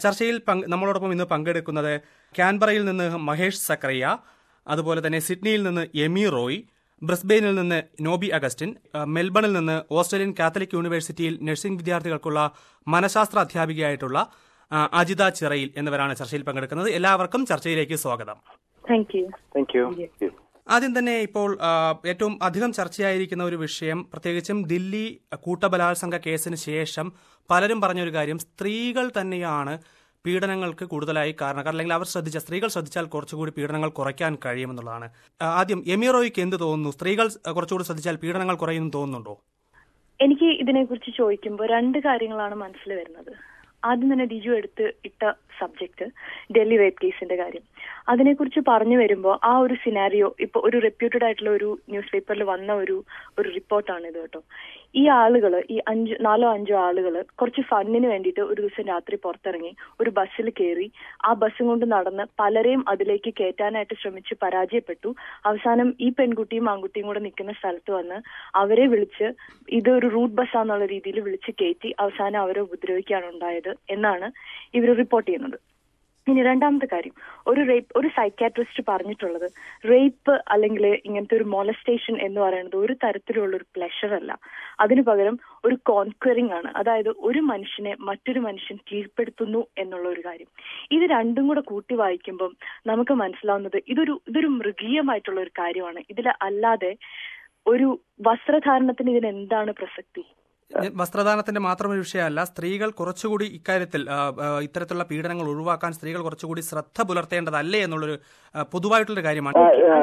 ചർച്ചയിൽ പങ്ക് നമ്മളോടൊപ്പം ഇന്ന് പങ്കെടുക്കുന്നത് കാൻബറയിൽ നിന്ന് മഹേഷ് സക്രയ്യ അതുപോലെ തന്നെ സിഡ്നിയിൽ നിന്ന് എമി റോയ് ബ്രിസ്ബെയിനിൽ നിന്ന് നോബി അഗസ്റ്റിൻ ആ, മെൽബണിൽ നിന്ന് ഓസ്ട്രേലിയൻ കാത്തലിക് യൂണിവേഴ്സിറ്റിയിൽ നഴ്സിംഗ് വിദ്യാർത്ഥികൾക്കുള്ള മനഃശാസ്ത്ര അധ്യാപികയായിട്ടുള്ള ആ, അജിത ചിറയിൽ എന്നിവരാണ് ചർച്ചയിൽ പങ്കെടുക്കുന്നത് എല്ലാവർക്കും ചർച്ചയിലേക്ക് സ്വാഗതം താങ്ക് യു താങ്ക് യു ആദ്യം തന്നെ ഇപ്പോൾ ആ, ഏറ്റവും അധികം ചർച്ചയായിരിക്കുന്ന ഒരു വിഷയം പ്രത്യേകിച്ചും ദില്ലി കൂട്ടബലാത്സംഗ കേസിന് ശേഷം പലരും പറഞ്ഞൊരു കാര്യം സ്ത്രീകൾ തന്നെയാണ് പീഡനങ്ങൾക്ക് കൂടുതലായി കാരണക്കാർ അല്ലെങ്കിൽ അവർ ശ്രദ്ധിച്ച സ്ത്രീകൾ ശ്രദ്ധിച്ചാൽ കുറച്ചുകൂടി പീഡനങ്ങൾ കുറയ്ക്കാൻ കഴിയുമെന്നുള്ളതാണ് ആ, ആദ്യം എമിറോയ്ക്ക് എന്ത് തോന്നുന്നു സ്ത്രീകൾ കുറച്ചുകൂടി ശ്രദ്ധിച്ചാൽ പീഡനങ്ങൾ കുറയുമെന്ന് തോന്നുന്നുണ്ടോ എനിക്ക് ഇതിനെക്കുറിച്ച് ചോദിക്കുമ്പോൾ രണ്ട് കാര്യങ്ങളാണ് മനസ്സിൽ വരുന്നത് ആദ്യം തന്നെ ഡിജു എടുത്ത് ഇട്ട സബ്ജക്ട് ഡൽഹി റേപ്പ് കേസിന്റെ കാര്യം അതിനെക്കുറിച്ച് പറഞ്ഞു വരുമ്പോൾ ആ ഒരു സിനാരിയോ ഇപ്പൊ ഒരു റെപ്യൂട്ടഡ് ആയിട്ടുള്ള ഒരു ന്യൂസ് പേപ്പറിൽ വന്ന ഒരു ഒരു റിപ്പോർട്ടാണ് ഇത് കേട്ടോ ഈ ആളുകൾ ഈ അഞ്ച് നാലോ അഞ്ചോ ആളുകൾ കുറച്ച് ഫണ്ണിന് വേണ്ടിയിട്ട് ഒരു ദിവസം രാത്രി പുറത്തിറങ്ങി ഒരു ബസ്സിൽ കയറി ആ ബസ്സും കൊണ്ട് നടന്ന് പലരെയും അതിലേക്ക് കയറ്റാനായിട്ട് ശ്രമിച്ച് പരാജയപ്പെട്ടു അവസാനം ഈ പെൺകുട്ടിയും ആൺകുട്ടിയും കൂടെ നിൽക്കുന്ന സ്ഥലത്ത് വന്ന് അവരെ വിളിച്ച് ഇത് ഒരു റൂട്ട് ബസ്സാന്നുള്ള രീതിയിൽ വിളിച്ച് കയറ്റി അവസാനം അവരെ ഉപദ്രവിക്കുകയാണ് ഉണ്ടായത് എന്നാണ് ഇവർ റിപ്പോർട്ട് ചെയ്യുന്നത് ഇനി രണ്ടാമത്തെ കാര്യം ഒരു റേപ്പ് ഒരു സൈക്കാട്രിസ്റ്റ് പറഞ്ഞിട്ടുള്ളത് റേപ്പ് അല്ലെങ്കിൽ ഇങ്ങനത്തെ ഒരു മോളസ്റ്റേഷൻ എന്ന് പറയുന്നത് ഒരു തരത്തിലുള്ള ഒരു പ്ലഷർ അല്ല അതിനു പകരം ഒരു കോൺക്വറിംഗ് ആണ് അതായത് ഒരു മനുഷ്യനെ മറ്റൊരു മനുഷ്യൻ കീഴ്പ്പെടുത്തുന്നു എന്നുള്ള ഒരു കാര്യം ഇത് രണ്ടും കൂടെ കൂട്ടി വായിക്കുമ്പം നമുക്ക് മനസ്സിലാവുന്നത് ഇതൊരു ഇതൊരു മൃഗീയമായിട്ടുള്ള ഒരു കാര്യമാണ് ഇതിൽ അല്ലാതെ ഒരു വസ്ത്രധാരണത്തിന് ഇതിന് എന്താണ് പ്രസക്തി വസ്ത്രദാനത്തിന്റെ മാത്രം ഒരു വിഷയമല്ല സ്ത്രീകൾ കുറച്ചുകൂടി ഇക്കാര്യത്തിൽ ആ, ആ, ഇത്തരത്തിലുള്ള പീഡനങ്ങൾ ഒഴിവാക്കാൻ സ്ത്രീകൾ കുറച്ചുകൂടി ശ്രദ്ധ പുലർത്തേണ്ടതല്ലേ എന്നുള്ളൊരു ആ, പൊതുവായിട്ടുള്ളൊരു കാര്യമാണ്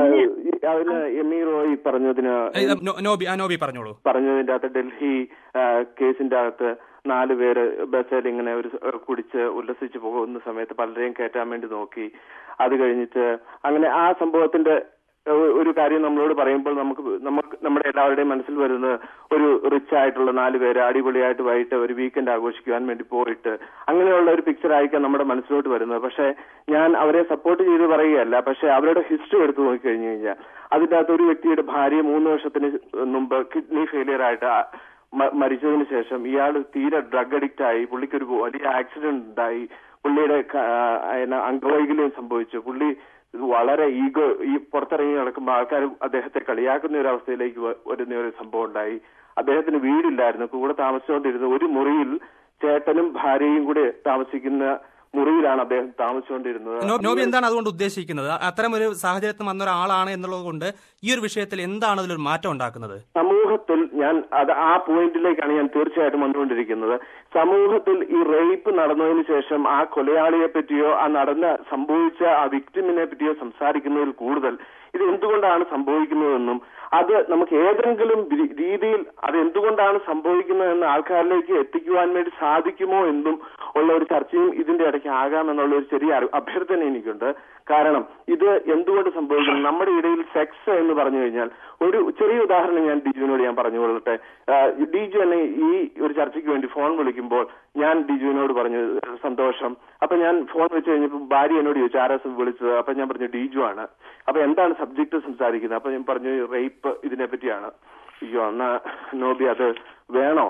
അതിന് എമി റോയ് പറഞ്ഞതിന് ഏ, നോ- നോബി ആ നോബി പറഞ്ഞോളൂ പറഞ്ഞതിന്റെ അകത്ത് ഡൽഹി ആ, കേസിന്റെ അകത്ത് നാല് പേര് ബസ്സിൽ ഇങ്ങനെ ഒരു സ- കുടിച്ച് ഉല്ലസിച്ച് പോകുന്ന സമയത്ത് പലരെയും കയറ്റാൻ വേണ്ടി നോക്കി അത് കഴിഞ്ഞിട്ട് അങ്ങനെ ആ സംഭവത്തിന്റെ ഒ- ഒരു കാര്യം നമ്മളോട് പറയുമ്പോൾ നമുക്ക് നമുക്ക് നമ്മുടെ എല്ലാവരുടെയും മനസ്സിൽ വരുന്നത് ഒരു റിച്ച് ആയിട്ടുള്ള നാല് പേര് അടിപൊളിയായിട്ട് വൈകിട്ട് ഒരു വീക്കെൻഡ് ആഘോഷിക്കുവാൻ വേണ്ടി പോയിട്ട് അങ്ങനെയുള്ള ഒരു പിക്ചർ ആയിരിക്കാം നമ്മുടെ മനസ്സിലോട്ട് വരുന്നത് പക്ഷെ ഞാൻ അവരെ സപ്പോർട്ട് ചെയ്ത് പറയുകയല്ല പക്ഷെ അവരുടെ ഹിസ്റ്ററി എടുത്തു നോക്കിക്കഴിഞ്ഞു കഴിഞ്ഞാൽ അതിന്റെ അകത്ത് ഒരു വ്യക്തിയുടെ ഭാര്യ മൂന്ന് വർഷത്തിന് മുമ്പ് കിഡ്നി ഫെയിലിയർ ആയിട്ട് ആ- മ- മരിച്ചതിന് ശേഷം ഇയാൾ തീരെ ഡ്രഗ് അഡിക്റ്റ് ആയി പുള്ളിക്ക് ഒരു വലിയ ആക്സിഡന്റ് ഉണ്ടായി പുള്ളിയുടെ ക- ആ, എന്നാ, അംഗവൈകല്യം സംഭവിച്ചു പുള്ളി വളരെ ഈഗോ ഈ പുറത്തിറങ്ങി നടക്കുമ്പോൾ ആൾക്കാർ അദ്ദേഹത്തെ കളിയാക്കുന്ന ഒരു അവസ്ഥയിലേക്ക് വ- വരുന്ന ഒരു സംഭവം ഉണ്ടായി അദ്ദേഹത്തിന് വീടില്ലായിരുന്നു കൂടെ താമസിച്ചുകൊണ്ടിരുന്ന ഒരു മുറിയിൽ ചേട്ടനും ഭാര്യയും കൂടെ താമസിക്കുന്ന മുറിയിലാണ് അദ്ദേഹം താമസിച്ചുകൊണ്ടിരുന്നത് നോ- നോബി എന്താണ് അതുകൊണ്ട് ഉദ്ദേശിക്കുന്നത് അത്തരം ഒരു സാഹചര്യത്തിൽ വന്ന ഒരാളാണ് എന്നുള്ളത് കൊണ്ട് ഈ ഒരു വിഷയത്തിൽ എന്താണ് അതിലൊരു മാറ്റം ഉണ്ടാക്കുന്നത് സമൂഹത്തിൽ ഞാൻ അത് ആ പോയിന്റിലേക്കാണ് ഞാൻ തീർച്ചയായിട്ടും വന്നുകൊണ്ടിരിക്കുന്നത് സമൂഹത്തിൽ ഈ റേപ്പ് നടന്നതിന് ശേഷം ആ കൊലയാളിയെ പറ്റിയോ ആ നടന്ന സംഭവിച്ച ആ വിക്ടിമിനെ പറ്റിയോ സംസാരിക്കുന്നതിൽ കൂടുതൽ ഇത് എന്തുകൊണ്ടാണ് സംഭവിക്കുന്നതെന്നും അത് നമുക്ക് ഏതെങ്കിലും രി- രീതിയിൽ അത് എന്തുകൊണ്ടാണ് സംഭവിക്കുന്നതെന്ന് ആൾക്കാരിലേക്ക് എത്തിക്കുവാൻ വേണ്ടി സാധിക്കുമോ എന്നും ഉള്ള ഒരു ചർച്ചയും ഇതിന്റെ ഇടയ്ക്ക് ആകാമെന്നുള്ള ഒരു ചെറിയ അറി- അഭ്യർത്ഥന എനിക്കുണ്ട് കാരണം ഇത് എന്തുകൊണ്ട് സംഭവിക്കുന്നു നമ്മുടെ ഇടയിൽ സെക്സ് എന്ന് പറഞ്ഞു കഴിഞ്ഞാൽ ഒരു ചെറിയ ഉദാഹരണം ഞാൻ ഡിജുവിനോട് ഞാൻ പറഞ്ഞുകൊള്ളട്ടെ ആ, ഡിജു എന്നെ ഈ ഒരു ചർച്ചയ്ക്ക് വേണ്ടി ഫോൺ വിളിക്കുമ്പോൾ ഞാൻ ഡിജുവിനോട് പറഞ്ഞു സന്തോഷം അപ്പൊ ഞാൻ ഫോൺ വെച്ച് കഴിഞ്ഞപ്പോൾ ഭാര്യ എന്നോട് ചോദിച്ചു ആരാ വിളിച്ചത് അപ്പൊ ഞാൻ പറഞ്ഞു ഡിജു ആണ് അപ്പൊ എന്താണ് സബ്ജക്ട് സംസാരിക്കുന്നത് അപ്പൊ ഞാൻ പറഞ്ഞു റേപ്പ് ഇതിനെ പറ്റിയാണ് അയ്യോ എന്നാ നോബി അത് വേണോ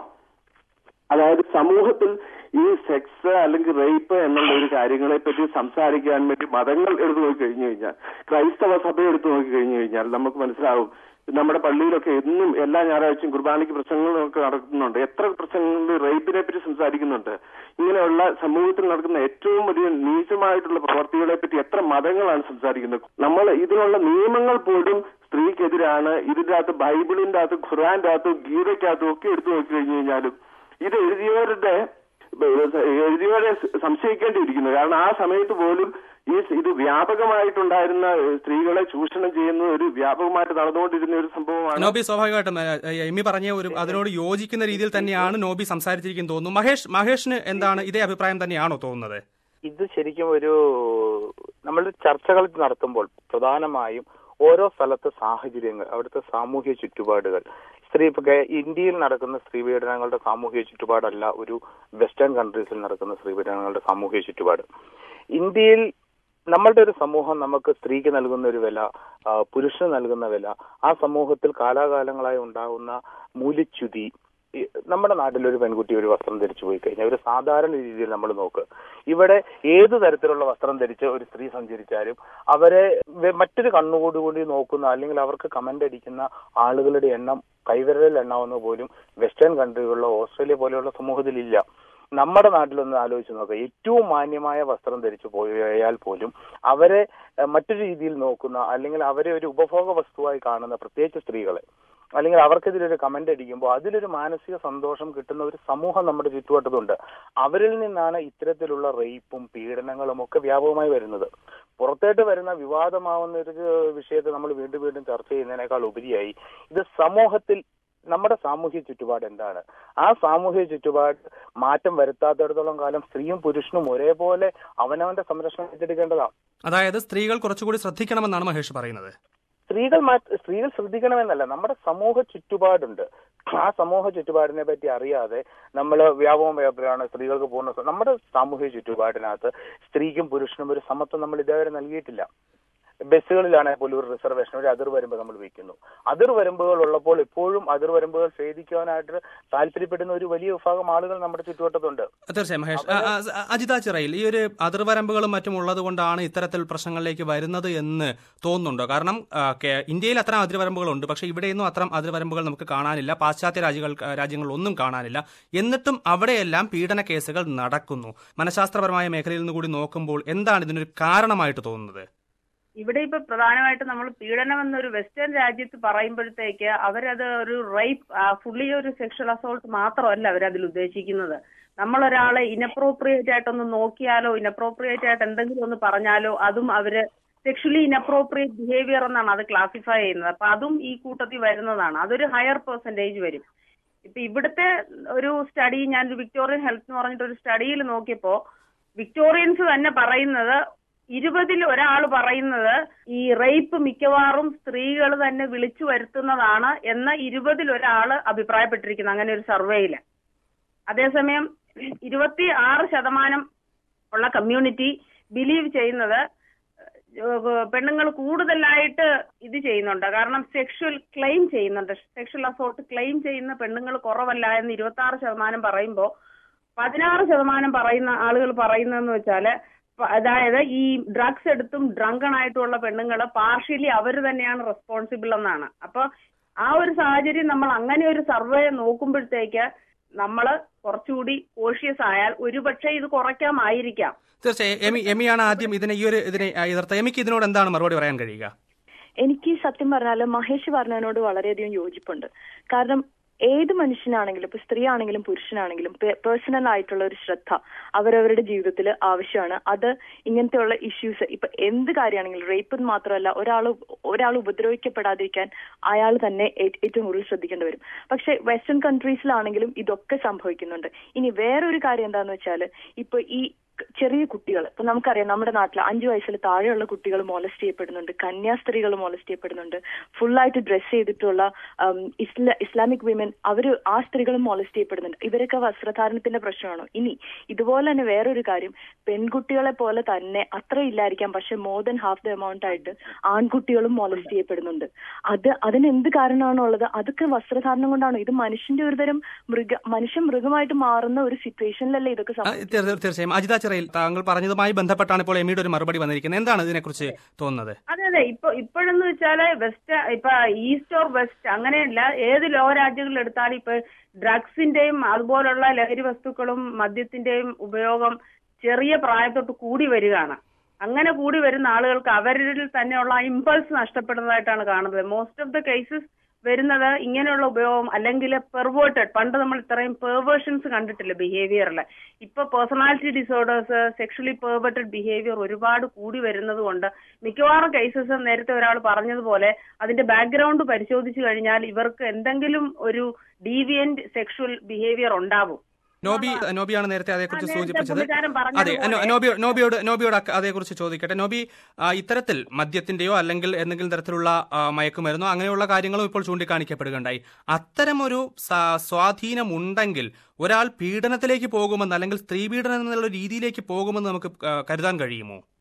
അതായത് സമൂഹത്തിൽ ഈ സെക്സ് അല്ലെങ്കിൽ റേപ്പ് എന്നുള്ള ഒരു കാര്യങ്ങളെ പറ്റി സംസാരിക്കാൻ വേണ്ടി മതങ്ങൾ എടുത്തു നോക്കി കഴിഞ്ഞു കഴിഞ്ഞാൽ ക്രൈസ്തവ സഭ എടുത്തു നോക്കി കഴിഞ്ഞു കഴിഞ്ഞാൽ നമുക്ക് മനസ്സിലാവും നമ്മുടെ പള്ളിയിലൊക്കെ എന്നും എല്ലാ ഞായറാഴ്ചയും കുർബാനയ്ക്ക് പ്രസംഗങ്ങളൊക്കെ നടക്കുന്നുണ്ട് എത്ര പ്രസംഗങ്ങളിൽ റേപ്പിനെ പറ്റി സംസാരിക്കുന്നുണ്ട് ഇങ്ങനെയുള്ള സമൂഹത്തിൽ നടക്കുന്ന ഏറ്റവും വലിയ നീചമായിട്ടുള്ള പ്രവർത്തികളെ പറ്റി എത്ര മതങ്ങളാണ് സംസാരിക്കുന്നത് നമ്മൾ ഇതിനുള്ള നിയമങ്ങൾ പോലും സ്ത്രീക്കെതിരാണ് ഇതിന്റെ അകത്ത് ബൈബിളിന്റെ അകത്ത് ഖുറാന്റെ അകത്തും ഗീതയ്ക്കകത്തും ഒക്കെ എടുത്തു നോക്കി കഴിഞ്ഞു കഴിഞ്ഞാലും ഇത് എഴുതിയവരുടെ എഴുതിയവരെ സംശയിക്കേണ്ടിയിരിക്കുന്നു കാരണം ആ സമയത്ത് പോലും ഈ ഇത് വ്യാപകമായിട്ടുണ്ടായിരുന്ന ഏഹ്, സ്ത്രീകളെ ചൂഷണം ചെയ്യുന്ന ഒരു വ്യാപകമായിട്ട് നടന്നുകൊണ്ടിരുന്ന ഒരു സംഭവമാണ് നോബി സ്വാഭാവികമായിട്ടും ഏ, ഏ, എമ്മി പറഞ്ഞ ഒരു അതിനോട് യോജിക്കുന്ന രീതിയിൽ തന്നെയാണ് നോബി സംസാരിച്ചിരിക്കുന്നു തോന്നുന്നു മഹേഷ് മഹേഷിന് എന്താണ് ഇതേ അഭിപ്രായം തന്നെയാണോ തോന്നുന്നത് ഇത് ശരിക്കും ഒരു നമ്മൾ ചർച്ചകൾ നടത്തുമ്പോൾ പ്രധാനമായും ഓരോ സ്ഥലത്തെ സാഹചര്യങ്ങൾ അവിടുത്തെ സാമൂഹ്യ ചുറ്റുപാടുകൾ സ്ത്രീ ഇപ്പൊ കേ- ഇന്ത്യയിൽ നടക്കുന്ന സ്ത്രീപീഡനങ്ങളുടെ സാമൂഹ്യ ചുറ്റുപാടല്ല ഒരു വെസ്റ്റേൺ കൺട്രീസിൽ നടക്കുന്ന സ്ത്രീപീഡനങ്ങളുടെ സാമൂഹ്യ ചുറ്റുപാട് ഇന്ത്യയിൽ നമ്മളുടെ ഒരു സമൂഹം നമുക്ക് സ്ത്രീക്ക് നൽകുന്ന ഒരു വില ആ, പുരുഷന് നൽകുന്ന വില ആ സമൂഹത്തിൽ കാലാകാലങ്ങളായി ഉണ്ടാകുന്ന മൂല്യച്യുതി ഈ നമ്മുടെ നാട്ടിൽ ഒരു പെൺകുട്ടി ഒരു വസ്ത്രം ധരിച്ചു പോയി കഴിഞ്ഞാൽ ഒരു സാധാരണ രീതിയിൽ നമ്മൾ നോക്ക് ഇവിടെ ഏത് തരത്തിലുള്ള വസ്ത്രം ധരിച്ച് ഒരു സ്ത്രീ സഞ്ചരിച്ചാലും അവരെ വെ- മറ്റൊരു കണ്ണുകൂടി നോക്കുന്ന അല്ലെങ്കിൽ അവർക്ക് കമന്റ് അടിക്കുന്ന ആളുകളുടെ എണ്ണം കൈവിരലിൽ എണ്ണാവുന്ന പോലും വെസ്റ്റേൺ കൺട്രികളിലോ ഓസ്ട്രേലിയ പോലെയുള്ള സമൂഹത്തിലില്ല നമ്മുടെ നാട്ടിലൊന്ന് ആലോചിച്ച് നോക്കുക ഏറ്റവും മാന്യമായ വസ്ത്രം ധരിച്ചു പോയാൽ പോലും അവരെ ഏഹ്, മറ്റൊരു രീതിയിൽ നോക്കുന്ന അല്ലെങ്കിൽ അവരെ ഒരു ഉപഭോഗ വസ്തുവായി കാണുന്ന പ്രത്യേകിച്ച് സ്ത്രീകളെ അല്ലെങ്കിൽ അവർക്കെതിരെ ഒരു കമന്റ് അടിക്കുമ്പോൾ അതിലൊരു മാനസിക സന്തോഷം കിട്ടുന്ന ഒരു സമൂഹം നമ്മുടെ ചുറ്റുവട്ടത്തുണ്ട് അവരിൽ നിന്നാണ് ഇത്തരത്തിലുള്ള റേപ്പും പീഡനങ്ങളും ഒക്കെ വ്യാപകമായി വരുന്നത് പുറത്തേട്ട് വരുന്ന വിവാദമാവുന്ന ഒരു വിഷയത്തെ നമ്മൾ വീണ്ടും വീണ്ടും ചർച്ച ചെയ്യുന്നതിനേക്കാൾ ഉപരിയായി ഇത് സമൂഹത്തിൽ നമ്മുടെ സാമൂഹ്യ ചുറ്റുപാട് എന്താണ് ആ സാമൂഹ്യ ചുറ്റുപാട് മാറ്റം വരുത്താത്തിടത്തോളം കാലം സ്ത്രീയും പുരുഷനും ഒരേപോലെ അവനവന്റെ സംരക്ഷണം ഏറ്റെടുക്കേണ്ടതാണ് അതായത് സ്ത്രീകൾ കുറച്ചുകൂടി ശ്രദ്ധിക്കണമെന്നാണ് മഹേഷ് പറയുന്നത് സ്ത്രീകൾ മാറ്റ സ്ത്രീകൾ ശ്രദ്ധിക്കണമെന്നല്ല നമ്മുടെ സമൂഹ ചുറ്റുപാടുണ്ട് ആ സമൂഹ ചുറ്റുപാടിനെ പറ്റി അറിയാതെ നമ്മൾ വ്യാപകം വ്യാപകമാണ് സ്ത്രീകൾക്ക് പൂർണ്ണ സ്വ- നമ്മുടെ സാമൂഹിക ചുറ്റുപാടിനകത്ത് സ്ത്രീക്കും പുരുഷനും ഒരു സമത്വം നമ്മൾ ഇതേവരെ നൽകിയിട്ടില്ല ബസ്സുകളിലാണെങ്കിൽ പോലും ഒരു റിസർവേഷൻ ഒരു അതിർവരമ്പ് നമ്മൾ വെക്കുന്നു അതിർവരമ്പുകൾ ഉള്ളപ്പോൾ ഇപ്പോഴും അതിർവരമ്പുകൾ ഭേദിക്കുവാനായിട്ട് താല്പര്യപ്പെടുന്ന ഒരു വലിയ വിഭാഗം ആളുകൾ നമ്മുടെ ചുറ്റുവട്ടത്തുണ്ട് തീർച്ചയായും മഹേഷ് ആ, ആ, അജിത ചിറയിൽ ഈ ഒരു അതിർവരമ്പുകളും മറ്റും ഉള്ളത് കൊണ്ടാണ് ഇത്തരത്തിൽ പ്രശ്നങ്ങളിലേക്ക് വരുന്നത് എന്ന് തോന്നുന്നുണ്ടോ കാരണം ആ, കേ- ഇന്ത്യയിൽ അത്തരം അതിർവരമ്പുകളുണ്ട് പക്ഷേ ഇവിടെയൊന്നും അത്തരം അതിർവരമ്പുകൾ നമുക്ക് കാണാനില്ല പാശ്ചാത്യ രാജ്യങ്ങൾ രാജ്യങ്ങളിലൊന്നും കാണാനില്ല എന്നിട്ടും അവിടെയെല്ലാം പീഡന കേസുകൾ നടക്കുന്നു മനഃശാസ്ത്രപരമായ മേഖലയിൽ നിന്ന് കൂടി നോക്കുമ്പോൾ എന്താണ് ഇതിനൊരു കാരണമായിട്ട് തോന്നുന്നത് ഇവിടെ ഇപ്പൊ പ്രധാനമായിട്ട് നമ്മൾ പീഡനം എന്നൊരു വെസ്റ്റേൺ രാജ്യത്ത് പറയുമ്പോഴത്തേക്ക് അവരത് ഒരു റേപ്പ് ഫുള്ളി ഒരു സെക്ഷൽ അസോൾട്ട് മാത്രമല്ല അവരതിൽ ഉദ്ദേശിക്കുന്നത് നമ്മൾ ഒരാളെ ഇനപ്രോപ്രിയേറ്റ് ആയിട്ടൊന്ന് നോക്കിയാലോ ഇനപ്രോപ്രിയേറ്റ് ആയിട്ട് എന്തെങ്കിലും ഒന്ന് പറഞ്ഞാലോ അതും അവര് സെക്ഷലി ഇനപ്രോപ്രിയേറ്റ് ബിഹേവിയർ എന്നാണ് അത് ക്ലാസിഫൈ ചെയ്യുന്നത് അപ്പൊ അതും ഈ കൂട്ടത്തിൽ വരുന്നതാണ് അതൊരു ഹയർ പെർസെന്റേജ് വരും ഇപ്പൊ ഇവിടുത്തെ ഒരു സ്റ്റഡി ഞാൻ വിക്ടോറിയൻ ഹെൽത്ത് എന്ന് പറഞ്ഞിട്ട് ഒരു സ്റ്റഡിയിൽ നോക്കിയപ്പോ വിക്ടോറിയൻസ് തന്നെ പറയുന്നത് ഇരുപതിൽ ഒരാൾ പറയുന്നത് ഈ റേപ്പ് മിക്കവാറും സ്ത്രീകൾ തന്നെ വിളിച്ചു വരുത്തുന്നതാണ് എന്ന ഇരുപതിൽ ഒരാൾ അഭിപ്രായപ്പെട്ടിരിക്കുന്നു അങ്ങനെ ഒരു സർവേയിൽ അതേസമയം ഇരുപത്തി ആറ് ശതമാനം ഉള്ള കമ്മ്യൂണിറ്റി ബിലീവ് ചെയ്യുന്നത് പെണ്ണുങ്ങൾ കൂടുതലായിട്ട് ഇത് ചെയ്യുന്നുണ്ട് കാരണം സെക്ഷൽ ക്ലെയിം ചെയ്യുന്നുണ്ട് സെക്ഷൽ അസോൾട്ട് ക്ലെയിം ചെയ്യുന്ന പെണ്ണുങ്ങൾ കുറവല്ല എന്ന് ഇരുപത്തി ആറ് ശതമാനം പറയുമ്പോൾ പതിനാറ് ശതമാനം പറയുന്ന ആളുകൾ പറയുന്നതെന്ന് വെച്ചാല് പ- അതായത് ഈ ഡ്രഗ്സ് എടുത്തും ഡ്രങ്കൺ ആയിട്ടുള്ള പെണ്ണുങ്ങൾ പാർഷ്യലി അവർ തന്നെയാണ് റെസ്പോൺസിബിൾ എന്നാണ് അപ്പൊ ആ ഒരു സാഹചര്യം നമ്മൾ അങ്ങനെ ഒരു സർവേ നോക്കുമ്പോഴത്തേക്ക് നമ്മൾ കുറച്ചുകൂടി കോഷ്യസ് ആയാൽ ഒരുപക്ഷെ ഇത് കുറയ്ക്കാമായിരിക്കാം തീർച്ചയായും എമി എമിയാണ് ആദ്യം ഇതിനെ ഈ ഒരു ഇതിനെ ആ, എതിർത്ത എമിക്ക് ഇതിനോട് എന്താണ് മറുപടി പറയാൻ കഴിയുക എനിക്ക് സത്യം പറഞ്ഞാൽ മഹേഷ് പറഞ്ഞതിനോട് വളരെയധികം യോജിപ്പുണ്ട് കാരണം ഏത് മനുഷ്യനാണെങ്കിലും ഇപ്പൊ സ്ത്രീ ആണെങ്കിലും പുരുഷനാണെങ്കിലും പേഴ്സണൽ ആയിട്ടുള്ള ഒരു ശ്രദ്ധ അവരവരുടെ ജീവിതത്തിൽ ആവശ്യമാണ് അത് ഇങ്ങനത്തെയുള്ള ഇഷ്യൂസ് ഇപ്പൊ എന്ത് കാര്യമാണെങ്കിലും റേപ്പ് മാത്രമല്ല ഒരാൾ ഒരാൾ ഉപദ്രവിക്കപ്പെടാതിരിക്കാൻ അയാൾ തന്നെ ഏ- ഏറ്റവും കൂടുതൽ ശ്രദ്ധിക്കേണ്ടി വരും പക്ഷെ വെസ്റ്റേൺ കൺട്രീസിലാണെങ്കിലും ഇതൊക്കെ സംഭവിക്കുന്നുണ്ട് ഇനി വേറൊരു കാര്യം എന്താന്ന് വെച്ചാൽ ഇപ്പൊ ഈ ചെറിയ കുട്ടികൾ ഇപ്പൊ നമുക്കറിയാം നമ്മുടെ നാട്ടിൽ അഞ്ചു വയസ്സിൽ താഴെയുള്ള കുട്ടികൾ മോലസ്റ്റ് ചെയ്യപ്പെടുന്നുണ്ട് കന്യാസ്ത്രീകൾ മോലസ്റ്റ് ചെയ്യപ്പെടുന്നുണ്ട് ഫുള്ളായിട്ട് ഡ്രസ് ചെയ്തിട്ടുള്ള ഉം, ഇസ്ല ഇസ്ലാമിക് വിമൻ അവർ ആ സ്ത്രീകളും മോലസ്റ്റ് ചെയ്യപ്പെടുന്നുണ്ട് ഇവരൊക്കെ വസ്ത്രധാരണത്തിന്റെ പ്രശ്നമാണോ ഇനി ഇതുപോലെ തന്നെ വേറൊരു കാര്യം പെൺകുട്ടികളെ പോലെ തന്നെ അത്ര ഇല്ലായിരിക്കാം പക്ഷെ more than half the amount ആയിട്ട് ആൺകുട്ടികളും മോലസ്റ്റ് ചെയ്യപ്പെടുന്നുണ്ട് അത് അതിന് എന്ത് കാരണമാണോ ഉള്ളത് അതൊക്കെ വസ്ത്രധാരണം കൊണ്ടാണോ ഇത് മനുഷ്യന്റെ ഒരു തരം മൃഗ മനുഷ്യൻ മൃഗമായിട്ട് മാറുന്ന ഒരു സിറ്റുവേഷനിലല്ലേ ഇതൊക്കെ ആ, സംഭവിക്കുന്നത് തീർ- തീർച്ചയായും അജിത ചിറയിൽ താങ്കൾ പറഞ്ഞതുമായി ബന്ധപ്പെട്ടാണ് ഇപ്പോൾ എമിയുടെ ഒരു മറുപടി വന്നിരിക്കുന്നത് എന്താണ് ഇതിനെക്കുറിച്ച് തോന്നുന്നത് അതെ അതെ ഇപ്പൊ ഇപ്പോഴെന്ന് വെച്ചാല് വെസ്റ്റ് ഇപ്പൊ ഈസ്റ്റ് ഓർ വെസ്റ്റ് അങ്ങനെയല്ല ഏത് ലോ രാജ്യങ്ങളിൽ എടുത്താലും ഇപ്പൊ ഡ്രഗ്സിന്റെയും അതുപോലുള്ള ലഹരി വസ്തുക്കളും മദ്യത്തിന്റെയും ഉപയോഗം ചെറിയ പ്രായത്തൊട്ട് കൂടി വരികയാണ് അങ്ങനെ കൂടി വരുന്ന ആളുകൾക്ക് അവരിൽ തന്നെയുള്ള ഇമ്പൾസ് നഷ്ടപ്പെടുന്നതായിട്ടാണ് കാണുന്നത് മോസ്റ്റ് ഓഫ് ദ കേസസ് വരുന്നത് ഇങ്ങനെയുള്ള ഉപയോഗം അല്ലെങ്കിൽ പെർവേർട്ടഡ് പണ്ട് നമ്മൾ ഇത്രയും പെർവേർഷൻസ് കണ്ടിട്ടില്ല ബിഹേവിയറിൽ ഇപ്പൊ personality disorders sexually perverted behaviour ഒരുപാട് കൂടി വരുന്നത് കൊണ്ട് മിക്കവാറും കേസസ് നേരത്തെ ഒരാൾ പറഞ്ഞതുപോലെ അതിന്റെ ബാക്ക്ഗ്രൗണ്ട് പരിശോധിച്ചു കഴിഞ്ഞാൽ ഇവർക്ക് എന്തെങ്കിലും ഒരു ഡീവിയന്റ് സെക്ഷൽ ബിഹേവിയർ ഉണ്ടാവും നോബി നോബിയാണ് നേരത്തെ അതേക്കുറിച്ച് ആ, നേരത്തെ സൂചിപ്പിച്ചത് പുള്ളിക്കാരൻ അതെ പറഞ്ഞതുപോലെ- നോ- നോബി നോബിയോട് നോബിയോട് അക്ക- അതേക്കുറിച്ച് ചോദിക്കട്ടെ നോബി ആ, ഇത്തരത്തിൽ മദ്യത്തിന്റെയോ അല്ലെങ്കിൽ എന്തെങ്കിലും തരത്തിലുള്ള ആ, മയക്കുമരുന്നോ അങ്ങനെയുള്ള കാര്യങ്ങളും ഇപ്പോൾ ചൂണ്ടിക്കാണിക്കപ്പെടുകയുണ്ടായി അത്തരമൊരു സ- സ്വാധീനം ഉണ്ടെങ്കിൽ ഒരാൾ പീഡനത്തിലേക്ക് പോകുമെന്ന് അല്ലെങ്കിൽ സ്ത്രീ പീഡനം എന്നുള്ള രീതിയിലേക്ക് പോകുമെന്ന് നമുക്ക് ആ, കരുതാൻ കഴിയുമോ അല്ല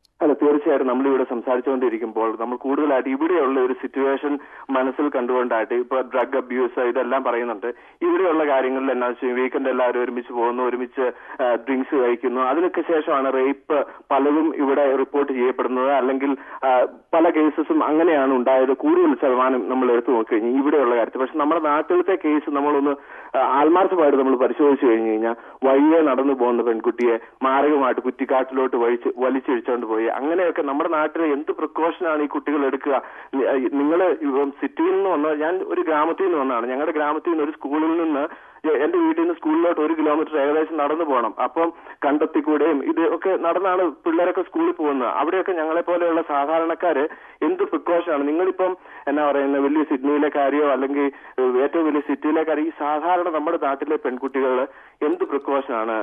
തീർച്ചയായിട്ടും നമ്മളിവിടെ സംസാരിച്ചുകൊണ്ടിരിക്കുമ്പോൾ നമ്മൾ കൂടുതലായിട്ട് ഇവിടെയുള്ള ഒരു സിറ്റുവേഷൻ മനസ്സിൽ കണ്ടുകൊണ്ടായിട്ട് ഇപ്പൊ ഡ്രഗ് അബ്യൂസ് ഇതെല്ലാം പറയുന്നുണ്ട് ഇവിടെയുള്ള കാര്യങ്ങളിൽ എന്നാ വെച്ചാൽ വീക്കെൻഡ് എല്ലാവരും ഒരുമിച്ച് പോകുന്നു ഒരുമിച്ച് ഡ്രിങ്ക്സ് കഴിക്കുന്നു അതിനൊക്കെ ശേഷമാണ് റേപ്പ് പലതും ഇവിടെ റിപ്പോർട്ട് ചെയ്യപ്പെടുന്നത് അല്ലെങ്കിൽ ആ, പല കേസസും അങ്ങനെയാണ് ഉണ്ടായത് കൂടുതൽ ശതമാനം നമ്മൾ എടുത്തു നോക്കി കഴിഞ്ഞാൽ ഇവിടെയുള്ള കാര്യത്തിൽ പക്ഷെ നമ്മുടെ നാട്ടിലത്തെ കേസ് നമ്മളൊന്ന് ആ, ആത്മാർത്ഥമായിട്ട് നമ്മൾ പരിശോധിച്ചു കഴിഞ്ഞു കഴിഞ്ഞാൽ വഴിയെ നടന്നു പോകുന്ന പെൺകുട്ടിയെ മാരകമായിട്ട് കുറ്റിക്കാട്ടിലോട്ട് വഴിച്ച് വലിച്ചിഴിച്ചുകൊണ്ട് പോയി അങ്ങനെയൊക്കെ നമ്മുടെ നാട്ടിൽ എന്ത് പ്രിക്കോഷനാണ് ഈ കുട്ടികൾ എടുക്കുക നിങ്ങൾ സിറ്റിയിൽ നിന്ന് വന്ന ഞാൻ ഒരു ഗ്രാമത്തിൽ നിന്ന് വന്നതാണ് ഞങ്ങളുടെ ഗ്രാമത്തിൽ നിന്ന് ഒരു സ്കൂളിൽ നിന്ന് എ- എന്റെ വീട്ടിൽ നിന്ന് സ്കൂളിലോട്ട് ഒരു കിലോമീറ്റർ ഏകദേശം നടന്നു പോകണം അപ്പം കണ്ടെത്തിക്കൂടെയും ഇത് ഒക്കെ നടന്നാണ് പിള്ളേരൊക്കെ സ്കൂളിൽ പോകുന്നത് അവിടെയൊക്കെ ഞങ്ങളെ പോലെയുള്ള സാധാരണക്കാര് എന്ത് പ്രിക്കോഷനാണ് നിങ്ങളിപ്പം എന്നാ പറയുന്നത് വലിയ സിഡ്നിയിലെ കാര്യമോ അല്ലെങ്കിൽ ഏഹ്, ഏറ്റവും വലിയ സിറ്റിയിലെ കാര്യം ഈ സാധാരണ നമ്മുടെ നാട്ടിലെ പെൺകുട്ടികൾ എന്ത് പ്രിക്കോഷനാണ്